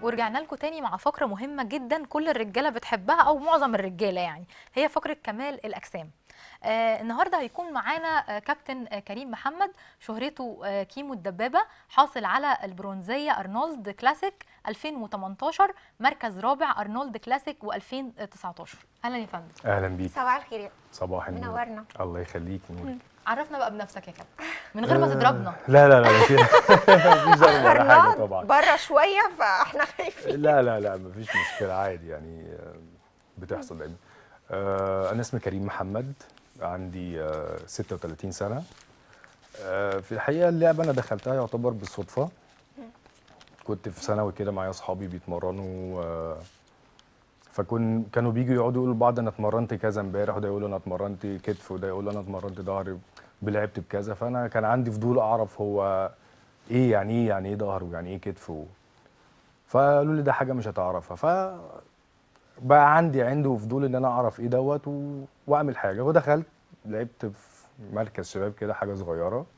ورجعنا لكم تاني مع فقرة مهمة جدا كل الرجالة بتحبها أو معظم الرجالة يعني هي فقرة كمال الأجسام آه النهارده هيكون معانا آه كابتن آه كريم محمد شهرته آه كيمو الدبابة حاصل على البرونزية أرنولد كلاسيك 2018 مركز رابع أرنولد كلاسيك و2019 أهلا يا فندم اهلا بيك صباح الخير صباح النور منورنا. الله يخليك نور عرفنا بقى بنفسك يا كابتن من غير ما تضربنا لا لا لا مفيش مفيش ضرب ولا حاجه أرنولد طبعا بره شويه فاحنا خايفين لا لا لا مفيش مشكله عادي يعني آه، بتحصل دايما آه، انا اسمي كريم محمد عندي آه، 36 سنه آه، في الحقيقه اللعبه انا دخلتها يعتبر بالصدفه كنت في ثانوي كده معايا اصحابي بيتمرنوا آه، فكن كانوا بيجوا يقعدوا يقولوا لبعض انا اتمرنت كذا امبارح وده يقول انا اتمرنت كتف وده يقول انا اتمرنت ظهر بلعبت بكذا فانا كان عندي فضول اعرف هو ايه يعني ايه يعني ايه ظهر ويعني ايه كتف و... فقالوا لي ده حاجه مش هتعرفها ف بقى عندي عنده فضول ان انا اعرف ايه دوت و... واعمل حاجه ودخلت لعبت في مركز شباب كده حاجه صغيره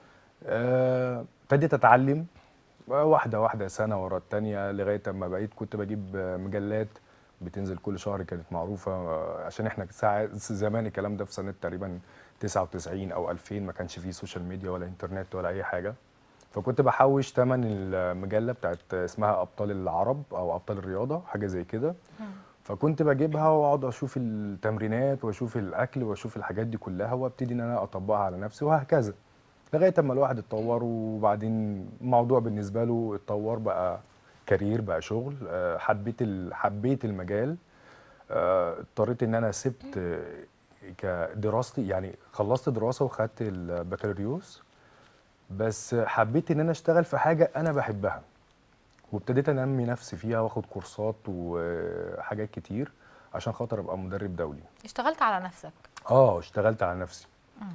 آه، ابتديت اتعلم واحده واحده سنه ورا التانيه لغايه اما بقيت كنت بجيب مجلات بتنزل كل شهر كانت معروفه آه، عشان احنا ساعات زمان الكلام ده في سنه تقريبا 99 او 2000 ما كانش فيه سوشيال ميديا ولا انترنت ولا اي حاجه فكنت بحوش تمن المجله بتاعت اسمها ابطال العرب او ابطال الرياضه حاجه زي كده فكنت بجيبها واقعد اشوف التمرينات واشوف الاكل واشوف الحاجات دي كلها وابتدي ان انا اطبقها على نفسي وهكذا لغايه اما الواحد اتطور وبعدين الموضوع بالنسبه له اتطور بقى كارير بقى شغل آه، حبيت ال- حبيت المجال آه، اضطريت ان انا سبت آه، كدراستي يعني خلصت دراسه وخدت البكالوريوس بس حبيت ان انا اشتغل في حاجه انا بحبها وابتديت انمي نفسي فيها واخد كورسات وحاجات كتير عشان خاطر ابقى مدرب دولي اشتغلت على نفسك اه اشتغلت على نفسي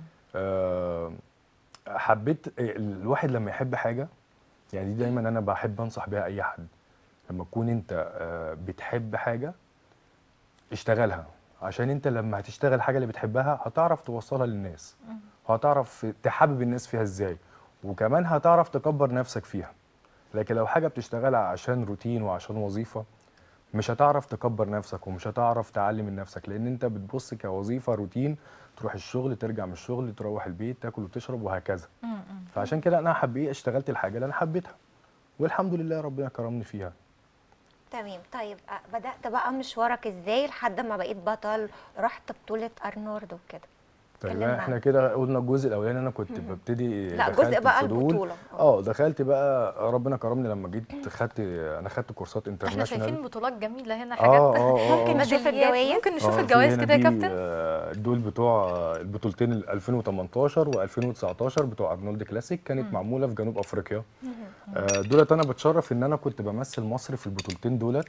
آه حبيت الواحد لما يحب حاجه يعني دي دايما انا بحب انصح بيها اي حد لما تكون انت آه بتحب حاجه اشتغلها عشان انت لما هتشتغل حاجه اللي بتحبها هتعرف توصلها للناس هتعرف تحبب الناس فيها ازاي وكمان هتعرف تكبر نفسك فيها لكن لو حاجه بتشتغلها عشان روتين وعشان وظيفه مش هتعرف تكبر نفسك ومش هتعرف تعلم من نفسك لان انت بتبص كوظيفه روتين تروح الشغل ترجع من الشغل تروح البيت تاكل وتشرب وهكذا م- م. فعشان كده انا حبيت اشتغلت الحاجه اللي انا حبيتها والحمد لله ربنا كرمني فيها تمام طيب آه، بدات بقى مشوارك ازاي لحد ما بقيت بطل رحت بطوله ارنولد وكده طيب اتكلمنا احنا عنه. كده قلنا الجزء الاولاني انا كنت ببتدي لا، دخلت جزء بقى الفضول. البطولة. اه دخلت بقى ربنا كرمني لما جيت خدت انا خدت كورسات احنا انترناشونال شايفين بطولات جميلة هنا اه حاجات اه اه ممكن آه. نشوف ميداليات. الجوائز؟ ممكن نشوف آه، في الجوائز هنا كده يا دي، كابتن آه، دول بتوع آه، البطولتين ال 2018 و2019 بتوع ارنولد كلاسيك كانت معموله في جنوب افريقيا آه، دولت انا بتشرف ان انا كنت بمثل مصر في البطولتين دولت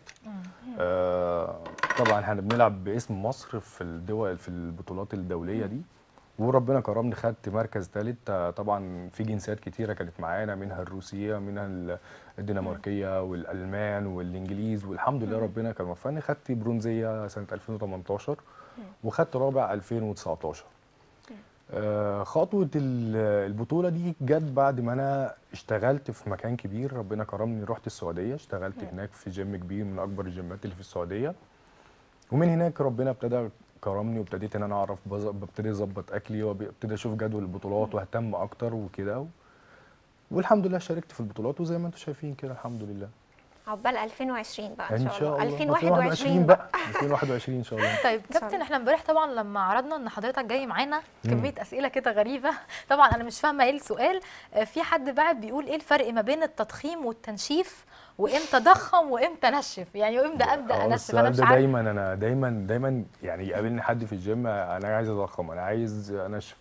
آه، طبعا احنا بنلعب باسم مصر في الدول في البطولات الدوليه دي وربنا كرمني خدت مركز ثالث طبعا في جنسيات كتيره كانت معانا منها الروسيه منها ال- الدنماركيه والالمان والانجليز والحمد لله ربنا كان وفقني خدت برونزيه سنه 2018 وخدت رابع 2019 آه، خطوه ال- البطوله دي جت بعد ما انا اشتغلت في مكان كبير ربنا كرمني رحت السعوديه اشتغلت هناك في جيم كبير من اكبر الجيمات اللي في السعوديه ومن هناك ربنا ابتدى كرمني وابتديت ان انا اعرف بز- ببتدي اظبط اكلي وابتدي اشوف جدول البطولات واهتم اكتر وكده و... والحمد لله شاركت في البطولات وزي ما انتم شايفين كده الحمد لله عقبال 2020 بقى ان شاء الله 2021 بقى 2021 ان شاء الله طيب شاء كابتن الله. احنا امبارح طبعا لما عرضنا ان حضرتك جاي معانا كميه اسئله كده غريبه طبعا انا مش فاهمه ايه السؤال آه، في حد بعد بيقول ايه الفرق ما بين التضخيم والتنشيف وامتى ضخم وامتى نشف يعني وامتى ابدا اه انشف السؤال انا مش ده عارفه دايما انا دايما دايما يعني يقابلني حد في الجيم انا عايز اضخم انا عايز انشف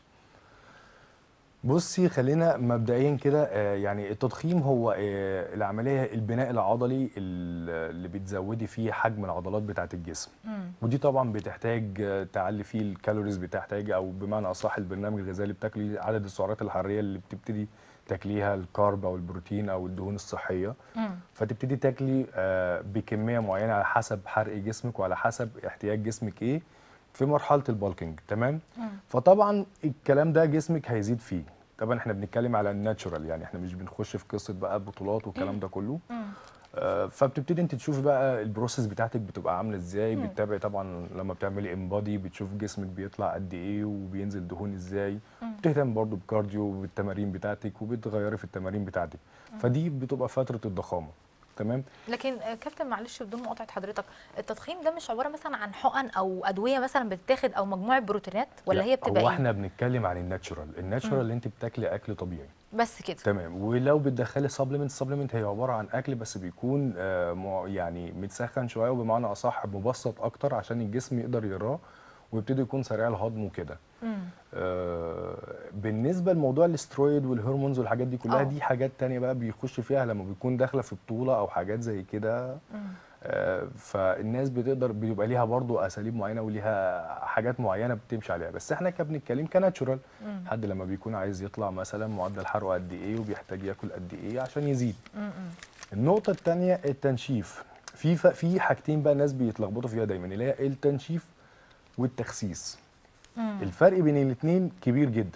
بصي خلينا مبدئيا كده آه، يعني التضخيم هو آه، العمليه البناء العضلي ال- اللي بتزودي فيه حجم العضلات بتاعه الجسم مم. ودي طبعا بتحتاج آه، تعلي فيه الكالوريز بتحتاج او بمعنى اصح البرنامج الغذائي اللي بتاكلي عدد السعرات الحراريه اللي بتبتدي تاكليها الكارب او البروتين او الدهون الصحيه مم. فتبتدي تاكلي آه، بكميه معينه على حسب حرق جسمك وعلى حسب احتياج جسمك ايه في مرحله البالكينج تمام مم. فطبعا الكلام ده جسمك هيزيد فيه طبعا احنا بنتكلم على الناتشورال يعني احنا مش بنخش في قصه بقى بطولات والكلام ده كله مم. آه، فبتبتدي انت تشوفي بقى البروسيس بتاعتك بتبقى عامله ازاي مم. بتتابعي طبعا لما بتعملي امبادي بتشوف جسمك بيطلع قد ايه وبينزل دهون ازاي مم. بتهتم برضو بكارديو بالتمارين بتاعتك وبتغيري في التمارين بتاعتك فدي بتبقى فتره الضخامه تمام لكن آه، كابتن معلش بدون مقاطعه حضرتك التدخين ده مش عباره مثلا عن حقن او ادويه مثلا بتتاخد او مجموعه بروتينات ولا لا، هي بتبقى هو ايه احنا بنتكلم عن الناتشورال الناتشورال اللي انت بتاكلي اكل طبيعي بس كده تمام ولو بتدخلي سبلمنت السبلمنت هي عباره عن اكل بس بيكون آه، مع- يعني متسخن شويه وبمعنى اصح مبسط اكتر عشان الجسم يقدر يقراه ويبتدي يكون سريع الهضم وكده مم. آه، بالنسبه لموضوع الاسترويد والهرمونز والحاجات دي كلها آه. دي حاجات تانية بقى بيخش فيها لما بيكون داخله في بطوله او حاجات زي كده مم. آه، فالناس بتقدر بيبقى ليها برضو اساليب معينه وليها حاجات معينه بتمشي عليها بس احنا كنا بنتكلم كناتشورال مم. حد لما بيكون عايز يطلع مثلا معدل حرقه قد ايه وبيحتاج ياكل قد ايه عشان يزيد مم. مم. النقطه الثانيه التنشيف في ف- في حاجتين بقى الناس بيتلخبطوا فيها دايما اللي هي التنشيف والتخسيس مم. الفرق بين الاثنين كبير جدا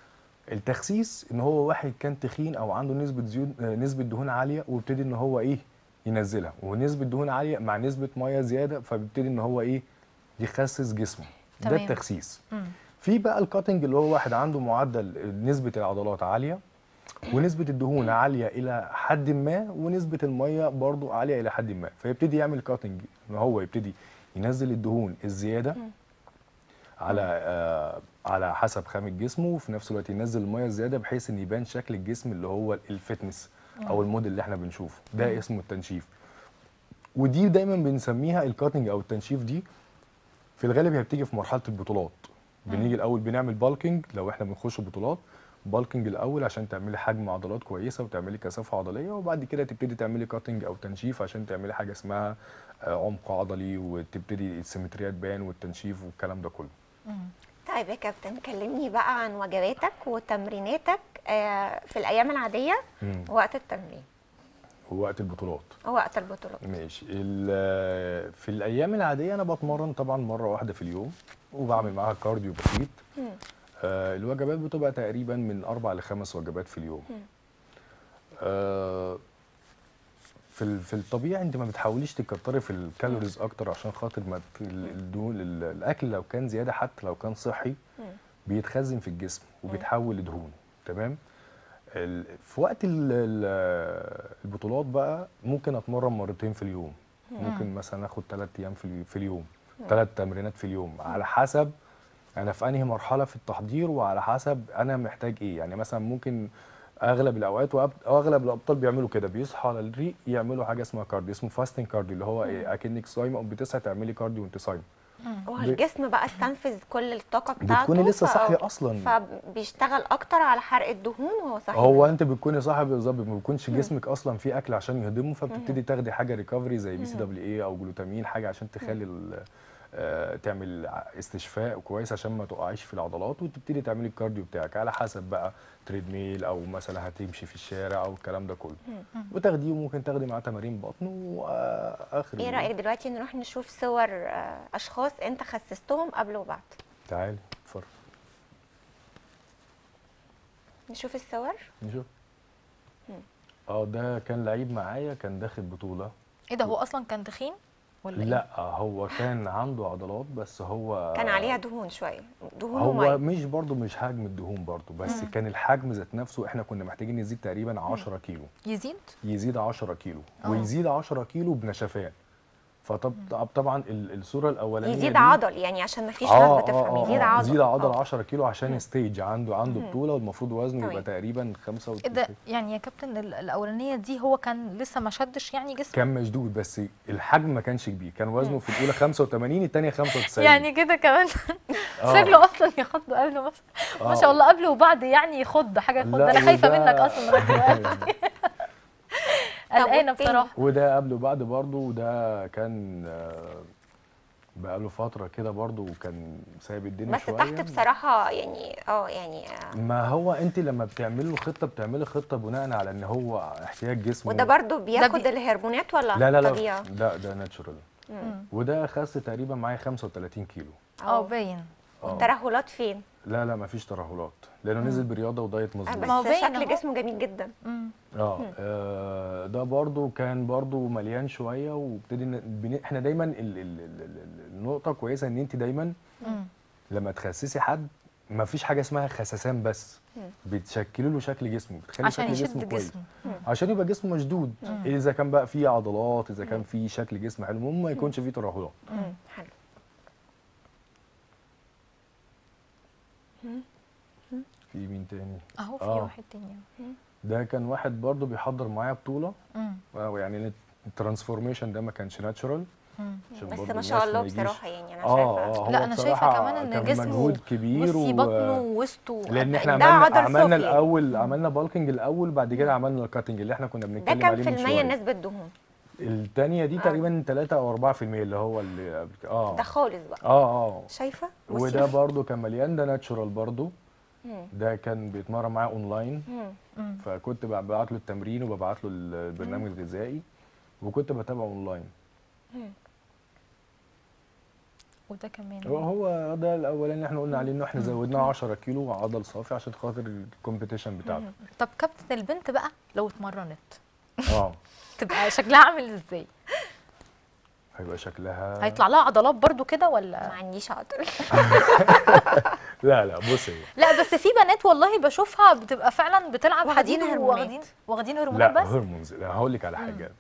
التخسيس ان هو واحد كان تخين او عنده نسبه زيود آه، نسبه دهون عاليه ويبتدي ان هو ايه ينزلها ونسبه دهون عاليه مع نسبه ميه زياده فبيبتدي ان هو ايه يخسس جسمه ده تمام. التخسيس مم. في بقى الكاتنج اللي هو واحد عنده معدل نسبه العضلات عاليه ونسبه الدهون عاليه الى حد ما ونسبه الميه برضو عاليه الى حد ما فيبتدي يعمل كاتنج ان هو يبتدي ينزل الدهون الزياده على آه على حسب خامة جسمه وفي نفس الوقت ينزل الميه الزياده بحيث ان يبان شكل الجسم اللي هو الفتنس او الموديل اللي احنا بنشوفه ده اسمه التنشيف ودي دايما بنسميها الكاتنج او التنشيف دي في الغالب هي بتيجي في مرحله البطولات بنيجي الاول بنعمل بالكينج لو احنا بنخش بطولات بالكينج الاول عشان تعملي حجم عضلات كويسه وتعملي كثافه عضليه وبعد كده تبتدي تعملي كاتنج او تنشيف عشان تعملي حاجه اسمها آه، عمق عضلي وتبتدي السيمتريا تبان والتنشيف والكلام ده كله مم. طيب يا كابتن كلمني بقى عن وجباتك وتمريناتك آه، في الايام العاديه مم. وقت التمرين ووقت البطولات ووقت البطولات ماشي ال- في الايام العاديه انا بتمرن طبعا مره واحده في اليوم وبعمل معاها كارديو بسيط مم. آه، الوجبات بتبقى تقريبا من اربع لخمس وجبات في اليوم مم. آه، في ال- في الطبيعي انت ما بتحاوليش تكتري في الكالوريز اكتر عشان خاطر ما ت- ال- الدهون ال- الاكل لو كان زياده حتى لو كان صحي مم. بيتخزن في الجسم وبيتحول لدهون تمام ال- في وقت ال- ال- البطولات بقى ممكن اتمرن مرتين في اليوم ممكن مثلا اخد ثلاث ايام في اليو- في اليوم ثلاث تمرينات في اليوم على حسب انا في انهي مرحله في التحضير وعلى حسب انا محتاج ايه يعني مثلا ممكن اغلب الاوقات وأب- واغلب الابطال بيعملوا كده بيصحوا على الريق يعملوا حاجه اسمها كارديو اسمه فاستنج كارديو اللي هو إيه اكنك صايمه او بتصحى تعملي كارديو وانت صايمه والجسم بقى استنفذ كل الطاقه بتاعته بتكوني لسه ف- صاحيه اصلا فبيشتغل اكتر على حرق الدهون وهو صاحي هو انت بتكوني صاحب بالظبط ما بيكونش جسمك اصلا فيه اكل عشان يهضمه فبتبتدي تاخدي حاجه ريكفري زي بي سي دبليو اي او جلوتامين حاجه عشان تخلي ال- آه، تعمل ع- استشفاء كويس عشان ما تقعيش في العضلات وتبتدي تعملي الكارديو بتاعك على حسب بقى تريد ميل او مثلا هتمشي في الشارع او الكلام ده كله وتاخديه وممكن تاخدي معاه تمارين بطن واخر ايه اليوم. رايك دلوقتي نروح نشوف صور آه، اشخاص انت خسستهم قبل وبعد تعالي اتفرج نشوف الصور نشوف اه ده كان لعيب معايا كان داخل بطوله ايه ده هو اصلا كان تخين ولا لا هو كان عنده عضلات بس هو كان عليها دهون شويه دهون هو وميه مش برضه مش حجم الدهون برضه بس كان الحجم ذات نفسه احنا كنا محتاجين يزيد تقريبا 10 كيلو إيه؟ يزيد يزيد 10 كيلو آه. ويزيد 10 كيلو بنشفان فطب طب- طبعا ال- الصوره الاولانيه يزيد دي- عضل يعني عشان ما فيش آه، ناس آه، بتفهم آه، يزيد آه، عضل يزيد عضل آه. 10 كيلو عشان ستيج عنده عنده بطوله والمفروض وزنه يبقى تمام. تقريبا ايه ده 35 يعني يا كابتن ال- الاولانيه دي هو كان لسه ما شدش يعني جسمه كان مشدود بس الحجم ما كانش كبير كان وزنه في الاولى 85 الثانيه 95 يعني كده كمان آه. شكله اصلا يخض قبله مثلا ما آه. شاء الله قبل وبعد يعني يخض حاجه يخض لا، انا خايفه وده- منك اصلا لغايه دلوقتي قلقانه والتاني؟ بصراحه وده قبل وبعد برضه وده كان آه، بقاله فتره كده برضه وكان سايب الدنيا بس شويه تحت بصراحه يعني اه يعني آه، ما هو انت لما بتعملي له خطه بتعملي خطه بناء على ان هو احتياج جسمه وده برضو بياخد بي- الهرمونات ولا لا لا لا طبيعه لا ده ناتشورال مم. وده خس تقريبا معايا 35 كيلو اه باين آه. الترهلات فين لا لا مفيش ترهلات لانه نزل برياضه ودايت آه، مظبوط ما هو بس باين شكل أهو. جسمه جميل جدا مم. اه آه، ده برضو كان برضو مليان شويه وابتدي ن- بن- احنا دايما ال ال ال ال- النقطه كويسه ان انت دايما مم. لما تخسسي حد ما فيش حاجه اسمها خسسان بس بتشكلي له شكل جسمه بتخلي عشان شكل يشد جسمه كويس جسمه عشان يبقى جسمه مشدود اذا كان بقى فيه عضلات اذا كان فيه شكل جسم حلو المهم ما يكونش فيه ترهلات مم. حلو في مين تاني اهو في آه. واحد تاني أهو. ده كان واحد برضو بيحضر معايا بطوله مم. آه، يعني الترانسفورميشن ده ما كانش ناتشورال مم. عشان بس برضو ما شاء الناس الله ما يجيش- بصراحه يعني انا اه شايفه اه هو لا انا شايفه بصراحة كمان ان كان جسمه مجهود كبير بصي و- بطنه ووسطه لان احنا ده عملنا عضل عملنا صوفي. الاول عملنا بالكنج الاول بعد كده عملنا الكاتنج اللي احنا كنا ده بنتكلم كام عليه في من المية شويه نسبه دهون الثانيه دي آه. تقريبا 3 او 4% اللي هو اللي قبل كده. اه ده خالص بقى اه اه شايفه بصي. وده برضو كان مليان ده ناتشورال برضو مم. ده كان بيتمرن معايا اونلاين مم. مم. فكنت ببعت له التمرين وببعت له البرنامج الغذائي وكنت بتابعه اونلاين وده كمان هو هو ده الاولاني اللي احنا قلنا عليه انه احنا زودناه 10 كيلو عضل صافي عشان خاطر الكومبيتيشن بتاعته طب كابتن البنت بقى لو اتمرنت اه تبقى شكلها عامل ازاي هيبقى شكلها هيطلع لها عضلات برضو كده ولا ما عنديش عضل لا لا بصي لا بس في بنات والله بشوفها بتبقى فعلا بتلعب واخدين حديد هرمونات. واخدين واخدين هرمونات لا بس هرمونز لا هقول لك على حاجه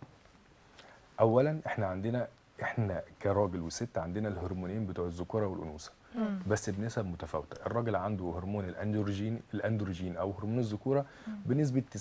اولا احنا عندنا احنا كراجل وست عندنا الهرمونين بتوع الذكوره والانوثه مم. بس بنسب متفاوته الراجل عنده هرمون الاندروجين الاندروجين او هرمون الذكوره بنسبه 90%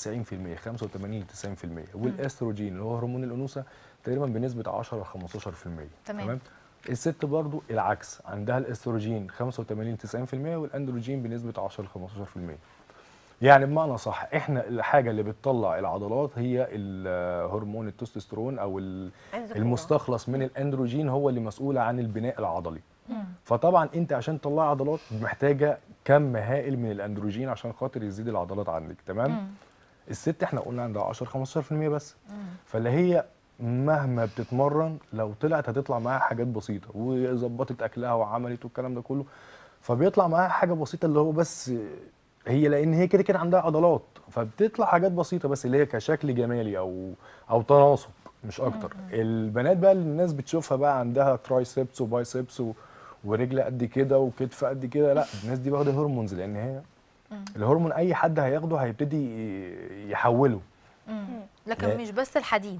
85 ل 90% والاستروجين اللي هو هرمون الانوثه تقريبا بنسبه 10 ل 15% تمام. الست برضو العكس عندها الاستروجين 85 ل 90% والاندروجين بنسبه 10 ل 15% يعني بمعنى صح احنا الحاجه اللي بتطلع العضلات هي ال- هرمون التستوستيرون او ال- الذكورة. المستخلص من الاندروجين هو اللي مسؤول عن البناء العضلي مم. فطبعا انت عشان تطلع عضلات محتاجه كم هائل من الاندروجين عشان خاطر يزيد العضلات عندك تمام مم. الست احنا قلنا عندها 10 15% بس مم. فاللي هي مهما بتتمرن لو طلعت هتطلع معاها حاجات بسيطه وظبطت اكلها وعملت والكلام ده كله فبيطلع معاها حاجه بسيطه اللي هو بس هي لان هي كده كده عندها عضلات فبتطلع حاجات بسيطه بس اللي هي كشكل جمالي او او تناسق مش اكتر البنات بقى اللي الناس بتشوفها بقى عندها ترايسبس وبايسبس و... ورجل قد كده وكتف قد كده لا الناس دي واخده هرمونز لان هي مم. الهرمون اي حد هياخده هيبتدي ي- يحوله مم. لكن لا. مش بس الحديد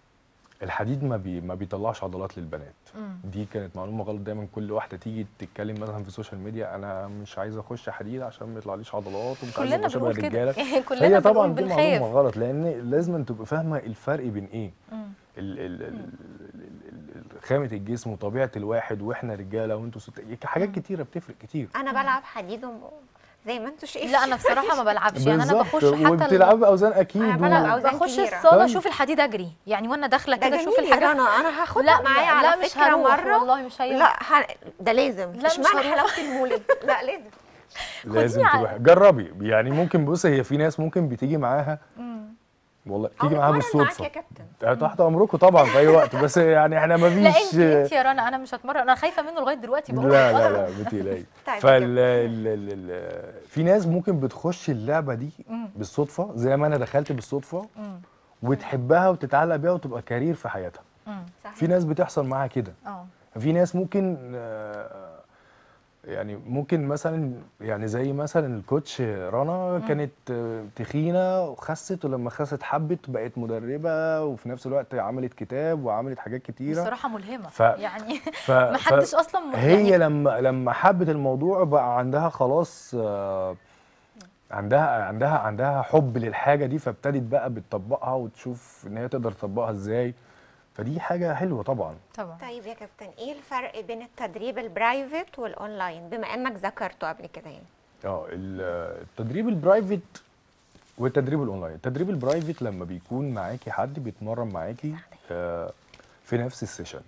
الحديد ما بي ما بيطلعش عضلات للبنات مم. دي كانت معلومه غلط دايما كل واحده تيجي تتكلم مثلا في السوشيال ميديا انا مش عايزه اخش حديد عشان ما يطلعش عضلات ومش عايزه كلنا ابقى شبه بنقول كده الرجاله كلنا هي طبعا بنقول دي بنخاف معلومه غلط لان لازم تبقى فاهمه الفرق بين ايه مم. ال ال ال ال- ال- ال- خامه الجسم وطبيعه الواحد واحنا رجاله وانتوا ست حاجات كتيره بتفرق كتير انا بلعب حديد وم- زي ما انتوا شايفين لا انا بصراحه ما بلعبش يعني انا بالظبط بخش حتى ال- وبتلعبي باوزان اكيد أنا و- بلعب أوزان بخش كبيرة. الصاله طيب. اشوف الحديد اجري يعني وانا داخله ده كده اشوف جميل يا الحاجه رنا انا هاخدها لا معايا لا على مش فكره هروح مره والله مش هينفع لا ح... ده لازم لا، مش اشمعنى هروح. حلاوه المولد لا لازم لازم خديني تروحي جربي يعني ممكن بصي هي في ناس ممكن بتيجي معاها مم. والله تيجي أو معاها نتمرن معاك بالصدفه يا كابتن تحت امركم طبعا في اي وقت بس يعني احنا ما لا فيش انت انت يا رنا انا مش هتمرن انا خايفه منه لغايه دلوقتي بقول لا لا لا بتقلقي طيب فال ال- ال- ال- في ناس ممكن بتخش اللعبه دي مم. بالصدفه زي ما انا دخلت بالصدفه مم. وتحبها وتتعلق بيها وتبقى كارير في حياتها مم. صحيح. في ناس بتحصل معاها كده اه في ناس ممكن آه، يعني ممكن مثلا يعني زي مثلا الكوتش رنا كانت آه، تخينه وخست ولما خست حبت بقت مدربه وفي نفس الوقت عملت كتاب وعملت حاجات كتيره بصراحه ملهمه ف- يعني ف... ما ف- حدش اصلا م- هي يعني لما لما حبت الموضوع بقى عندها خلاص آه، عندها عندها عندها حب للحاجه دي فابتدت بقى بتطبقها وتشوف ان هي تقدر تطبقها ازاي فدي حاجه حلوه طبعا طبعا طيب يا كابتن ايه الفرق بين التدريب البرايفت والاونلاين بما انك ذكرته قبل كده يعني اه ال- التدريب البرايفت والتدريب الاونلاين التدريب البرايفت لما بيكون معاكي حد بيتمرن معاكي آه، في نفس السيشن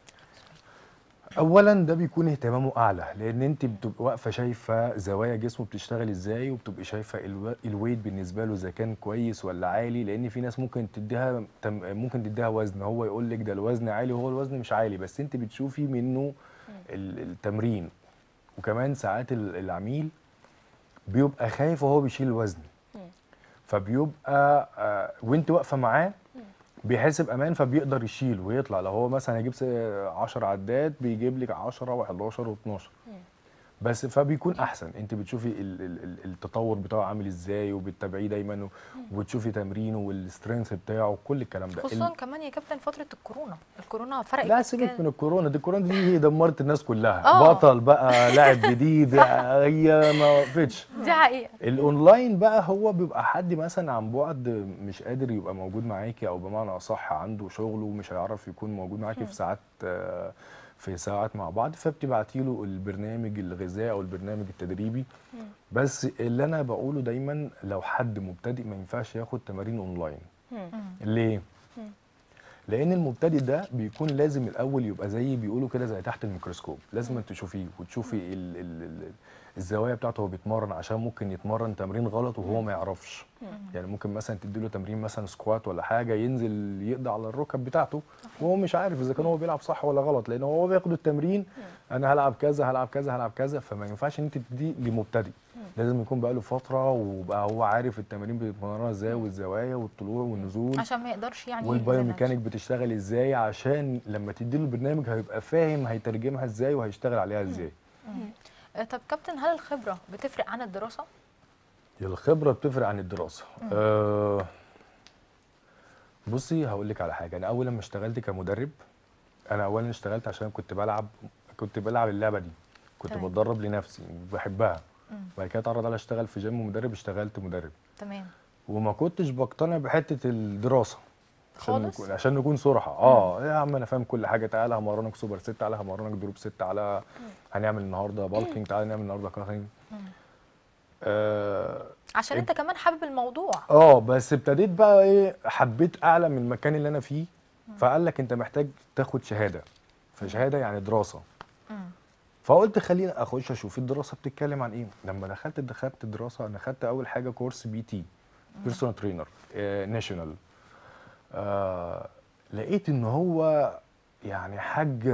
اولا ده بيكون اهتمامه اعلى لان انت بتبقى واقفه شايفه زوايا جسمه بتشتغل ازاي وبتبقي شايفه الو- الويت بالنسبه له اذا كان كويس ولا عالي لان في ناس ممكن تديها تم- ممكن تديها وزن هو يقول لك ده الوزن عالي وهو الوزن مش عالي بس انت بتشوفي منه ال- التمرين وكمان ساعات ال- العميل بيبقى خايف وهو بيشيل الوزن فبيبقى آه، وانت واقفه معاه بيحس بامان فبيقدر يشيل ويطلع لو هو مثلا هيجيب 10 عدات بيجيب لك 10 و11 و12 بس فبيكون احسن انت بتشوفي ال- ال- ال- التطور بتاعه عامل ازاي وبتتابعيه دايما و- وبتشوفي تمرينه والسترينث بتاعه كل الكلام ده خصوصا ال- كمان يا كابتن فتره الكورونا الكورونا فرقت لا سيبك من الكورونا دي الكورونا دي هي دمرت الناس كلها آه. بطل بقى لاعب جديد هي ما وقفتش دي حقيقه الاونلاين بقى هو بيبقى حد مثلا عن بعد مش قادر يبقى موجود معاكي او بمعنى اصح عنده شغل ومش هيعرف يكون موجود معاكي في ساعات آه، في ساعات مع بعض فبتبعتي له البرنامج الغذائي او البرنامج التدريبي بس اللي انا بقوله دايما لو حد مبتدئ ما ينفعش ياخد تمارين اونلاين ليه لان المبتدئ ده بيكون لازم الاول يبقى زي بيقولوا كده زي تحت الميكروسكوب لازم أن تشوفيه وتشوفي ال ال ال الزوايا بتاعته وهو بيتمرن عشان ممكن يتمرن تمرين غلط وهو ما يعرفش يعني ممكن مثلا تديله تمرين مثلا سكوات ولا حاجه ينزل يقضي على الركب بتاعته وهو مش عارف اذا كان هو بيلعب صح ولا غلط لان هو بياخد التمرين انا هلعب كذا هلعب كذا هلعب كذا فما ينفعش ان انت تدي لمبتدئ لازم يكون بقى له فتره وبقى هو عارف التمارين بيتمرنها ازاي والزوايا والطلوع والنزول عشان ما يقدرش يعني يبذل والبايوميكانيك بتشتغل ازاي عشان لما تديله البرنامج هيبقى فاهم هيترجمها ازاي وهيشتغل عليها ازاي نفسه. آه، طب كابتن هل الخبره بتفرق عن الدراسه الخبره بتفرق عن الدراسه أه بصي هقول لك على حاجه انا اول لما اشتغلت كمدرب انا اولا اشتغلت عشان كنت بلعب كنت بلعب اللعبه دي كنت تمام. بتدرب لنفسي بحبها مم. بعد كده اتعرض على اشتغل في جيم مدرب اشتغلت مدرب تمام وما كنتش بقتنع بحته الدراسه عشان خالص؟ نكون عشان نكون صراحه اه يا عم انا فاهم كل حاجه تعالى همرنك سوبر ست تعالى همرنك دروب ست تعالى هنعمل النهارده بالكينج تعالى نعمل النهارده كاتنج آه عشان انت كمان حابب الموضوع اه بس ابتديت بقى ايه حبيت اعلى من المكان اللي انا فيه فقال لك انت محتاج تاخد شهاده فشهاده يعني دراسه مم. فقلت خليني اخش اشوف الدراسه بتتكلم عن ايه لما دخلت دخلت دراسه انا خدت اول حاجه كورس بي تي بيرسونال ترينر ناشونال لقيت ان هو يعني حاجه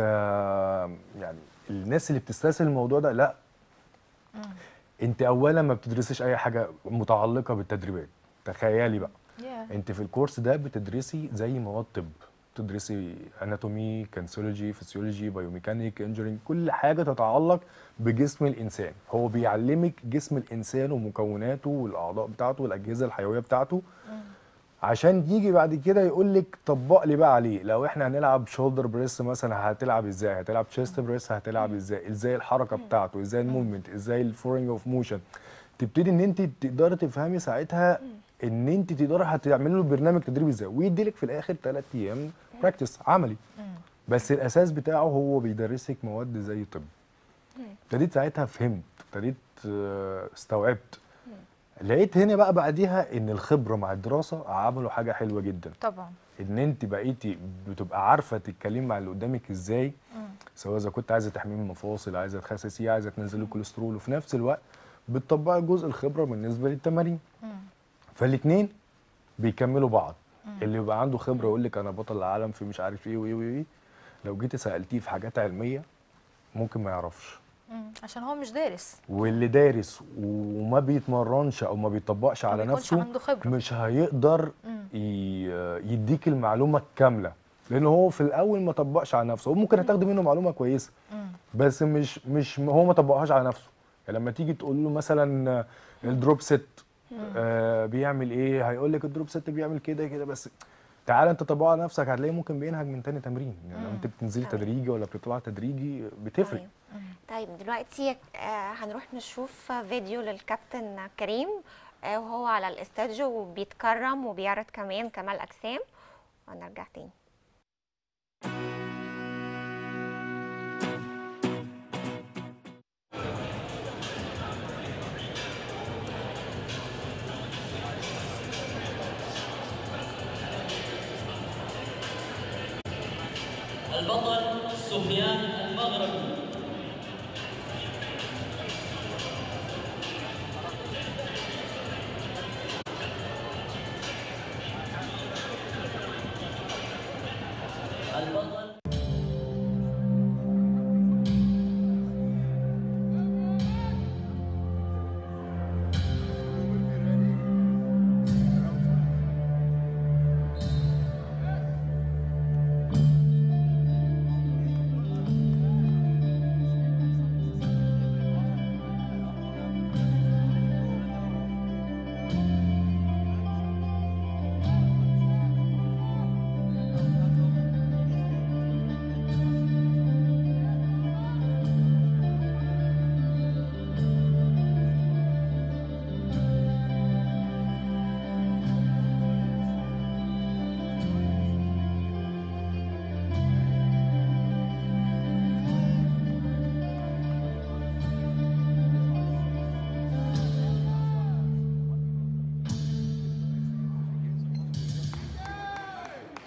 يعني الناس اللي بتستسهل الموضوع ده لا مم. انت اولا ما بتدرسيش اي حاجه متعلقه بالتدريبات تخيلي بقى ياه. انت في الكورس ده بتدرسي زي مواد طب بتدرسي اناتومي كانسولوجي فسيولوجي بايوميكانيك انجرينج كل حاجه تتعلق بجسم الانسان هو بيعلمك جسم الانسان ومكوناته والاعضاء بتاعته والاجهزه الحيويه بتاعته عشان يجي بعد كده يقول لك طبق لي بقى عليه لو احنا هنلعب شولدر بريس مثلا هتلعب ازاي هتلعب تشيست بريس هتلعب ازاي ازاي الحركه بتاعته ازاي الموفمنت ازاي الفورنج اوف موشن تبتدي ان انت تقدري تفهمي ساعتها ان انت تقدري هتعملي له برنامج تدريب ازاي ويدي لك في الاخر ثلاث ايام براكتس عملي مم. بس الاساس بتاعه هو بيدرسك مواد زي طب ابتديت ساعتها فهمت ابتديت آه، استوعبت لقيت هنا بقى بعديها ان الخبره مع الدراسه عملوا حاجه حلوه جدا طبعا ان انت بقيتي بتبقى عارفه تتكلمي مع اللي قدامك ازاي مم. سواء اذا كنت عايزه تحميم المفاصل عايزه تخسسيه عايزه تنزلي الكوليسترول وفي نفس الوقت بتطبقي جزء الخبره بالنسبه للتمارين مم. فالاثنين بيكملوا بعض اللي يبقى عنده خبره يقول لك انا بطل العالم في مش عارف ايه وايه وايه لو جيتي سالتيه في حاجات علميه ممكن ما يعرفش مم. عشان هو مش دارس واللي دارس وما بيتمرنش او ما بيطبقش ما على بيكونش نفسه عنده خبرة. مش هيقدر مم. ي- يديك المعلومه الكامله لان هو في الاول ما طبقش على نفسه هو ممكن هتاخدي منه معلومه كويسه مم. بس مش مش هو ما طبقهاش على نفسه يعني لما تيجي تقول له مثلا الدروب ست آه بيعمل ايه هيقول لك الدروب ست بيعمل كده كده بس تعالى انت طبقه على نفسك هتلاقيه ممكن بينهج من تاني تمرين يعني لو انت بتنزلي تمام. تدريجي ولا بتطلع تدريجي بتفرق طيب. طيب دلوقتي آه، هنروح نشوف فيديو للكابتن كريم آه، وهو على الاستاديو وبيتكرم وبيعرض كمان كمال اجسام ونرجع تاني البطل سفيان المغربي البطل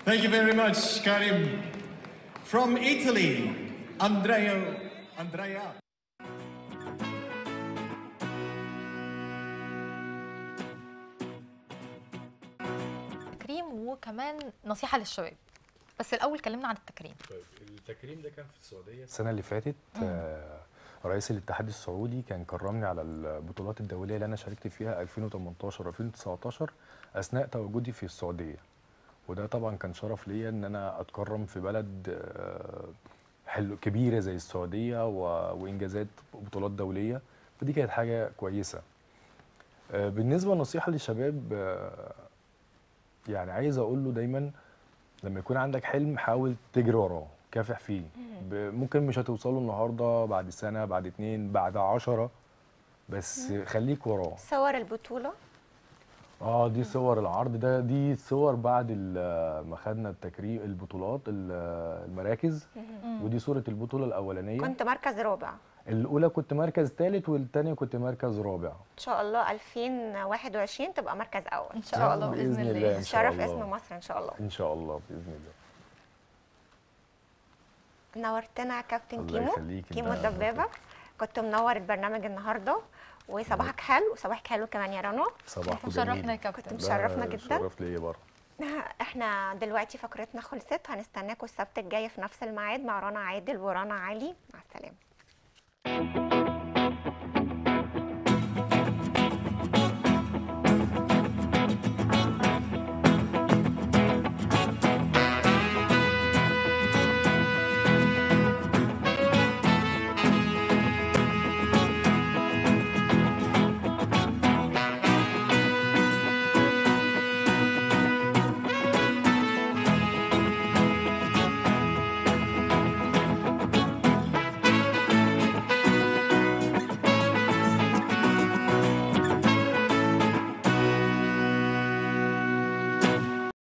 Thank you very much, Karim. From Italy, Andrea. Andrea. تكريم وكمان نصيحه للشباب بس الاول كلمنا عن التكريم طيب التكريم ده كان في السعوديه السنه اللي فاتت آه، رئيس الاتحاد السعودي كان كرمني على البطولات الدوليه اللي انا شاركت فيها 2018 2019 اثناء تواجدي في السعوديه وده طبعا كان شرف ليا ان انا اتكرم في بلد آه، حلو كبيره زي السعوديه و- وانجازات بطولات دوليه فدي كانت حاجه كويسه آه، بالنسبه للنصيحه للشباب آه، يعني عايز اقول له دايما لما يكون عندك حلم حاول تجري وراه كافح فيه ب- ممكن مش هتوصله النهارده بعد سنه بعد اتنين بعد عشرة بس خليك وراه صور البطوله اه دي صور العرض ده دي صور بعد ال- ما خدنا التكريم البطولات ال- المراكز ودي صوره البطوله الاولانيه كنت مركز رابع الاولى كنت مركز ثالث والثانيه كنت مركز رابع ان شاء الله 2021 تبقى مركز اول ان شاء الله باذن بإذن الله, الله. إن شاء شرف الله. اسم مصر ان شاء الله ان شاء الله باذن الله نورتنا يا كابتن الله كيمو يخليكي، كيمو ده الدبابه كنت منور البرنامج النهارده وصباحك حلو وصباحك حلو كمان يا رنا صباح وشرفنا يا كابتن. كنت مشرفنا ده جدا شرف ليا برضه احنا دلوقتي فقرتنا خلصت هنستناكم السبت الجاي في نفس الميعاد مع رنا عادل ورنا علي مع السلامه